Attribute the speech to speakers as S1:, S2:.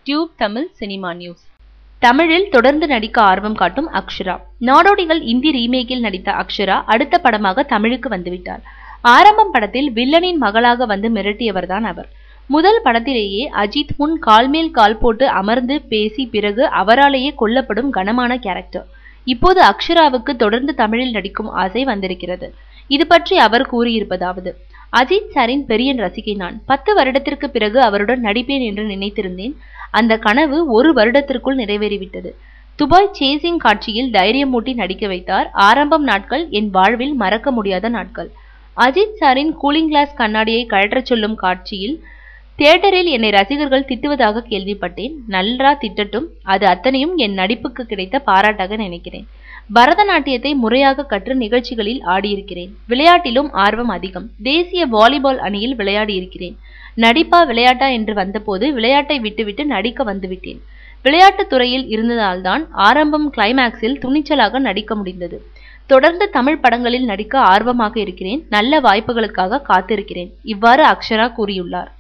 S1: tube Tamil cinema news தமிழில் தொடர்ந்து நடிக்க ஆர்வம் காட்டும் அக்ஷரா நாடோடிகள் இந்தி ரீமேக்கில் நடித்த அக்ஷரா அடுத்த படமாக தமிழுக்கு வந்துவிட்டார் ஆரம்பம் படத்தில் வில்லனின் மகளாக வந்து மிரட்டியவர்தான் அவர் முதல் படத்திலேயே அஜித் முன் கால் மேல் கால் போட்டு அமர்ந்து பேசி பிறகு அவராலேயே கொல்லப்படும் கனமான கேரக்டர் இப்போது அக்ஷராவுக்கு தொடர்ந்து தமிழில் நடிக்கும் ஆசை வந்திருக்கிறது இது பற்றி அவர் கூறியிருப்பதாவது அஜித் சாரின் பெரிய ரசிகை நான் பத்து வருடத்திற்கு பிறகு அவருடன் நடிப்பேன் என்று நினைத்திருந்தேன் அந்த கனவு ஒரு வருடத்திற்குள் நிறைவேறிவிட்டது துபாய் சேசிங் காட்சியில் தைரியமூட்டி நடிக்க வைத்தார் ஆரம்பம் நாட்கள் என் வாழ்வில் மறக்க முடியாத நாட்கள் அஜித் சாரின் கூலிங் கிளாஸ் கண்ணாடியை கழற்றச் சொல்லும் காட்சியில் தியேட்டரில் என்னை ரசிகர்கள் திட்டுவதாக கேள்விப்பட்டேன் நன்றா திட்டட்டும் அது அத்தனையும் என் நடிப்புக்கு கிடைத்த பாராட்டாக நினைக்கிறேன் பரதநாட்டியத்தை முறையாக கற்று நிகழ்ச்சிகளில் ஆடியிருக்கிறேன் விளையாட்டிலும் ஆர்வம் அதிகம் தேசிய வாலிபால் அணியில் விளையாடியிருக்கிறேன் நடிப்பா விளையாட்டா என்று வந்தபோது விளையாட்டை விட்டுவிட்டு நடிக்க வந்துவிட்டேன் விளையாட்டுத் துறையில் இருந்ததால்தான் ஆரம்பம் கிளைமேக்ஸில் துணிச்சலாக நடிக்க முடிந்தது தொடர்ந்து தமிழ் படங்களில் நடிக்க ஆர்வமாக இருக்கிறேன் நல்ல வாய்ப்புகளுக்காக காத்திருக்கிறேன் இவ்வாறு அக்ஷரா கூறியுள்ளார்